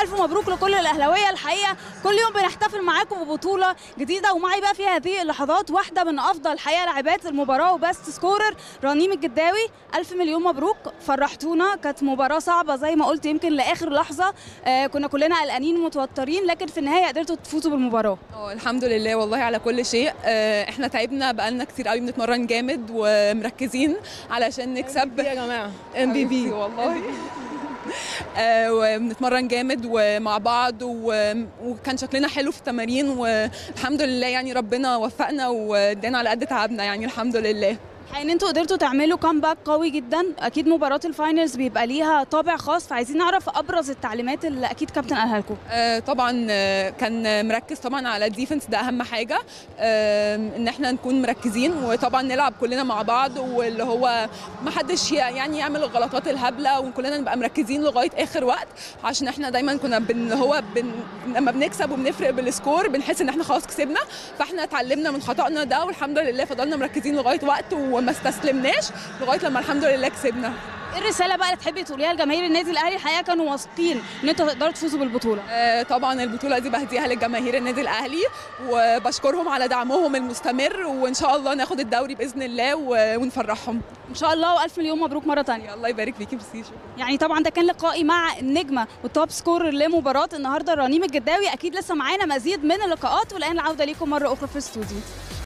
الف مبروك لكل الاهلاويه الحقيقه كل يوم بنحتفل معاكم ببطوله جديده ومعي بقى في هذه اللحظات واحده من افضل الحقيقه لاعبات المباراه وبست سكورر رنيم الجداوي الف مليون مبروك فرحتونا كانت مباراه صعبه زي ما قلت يمكن لاخر لحظه آه كنا كلنا قلقانين ومتوترين لكن في النهايه قدرتوا تفوزوا بالمباراه اه الحمد لله والله على كل شيء آه، احنا تعبنا بقالنا كتير قوي بنتمرن جامد ومركزين علشان نكسب يا جماعه ام بي بي والله آه، وبنتمرن جامد ومع بعض و- وكان شكلنا حلو في التمارين والحمد لله يعني ربنا وفقنا وادانا على قد تعبنا يعني الحمد لله ان انتوا قدرتوا تعملوا كامباك قوي جدا اكيد مباراه الفاينلز بيبقى ليها طابع خاص فعايزين نعرف ابرز التعليمات اللي اكيد كابتن قالها لكم آه، طبعا آه، كان مركز طبعا على الديفنس ده اهم حاجه آه، ان احنا نكون مركزين وطبعا نلعب كلنا مع بعض واللي هو ما حدش يعني يعمل الغلطات الهبله وكلنا نبقى مركزين لغايه اخر وقت عشان احنا دايما كنا بن اللي هو بن لما بنكسب وبنفرق بالسكور بنحس ان احنا خلاص كسبنا فاحنا اتعلمنا من خطأنا ده والحمد لله فضلنا مركزين لغايه وقت وما استسلمناش لغايه لما الحمد لله كسبنا ايه الرساله بقى اللي تحبي تقوليها لجماهير النادي الاهلي الحقيقه كانوا واثقين ان انتوا تقدروا تفوزوا بالبطوله آه، طبعا البطوله دي بهديها للجماهير النادي الاهلي وبشكرهم على دعمهم المستمر وان شاء الله ناخد الدوري باذن الله و- ونفرحهم ان شاء الله والف مليون مبروك مره تانية الله يبارك فيكي ميرسي شكرا يعني طبعا ده كان لقائي مع النجمه والتوب سكور لمباراه النهارده رنيم الجداوي اكيد لسه معانا مزيد من اللقاءات والان العوده ليكم مره اخرى في الاستوديو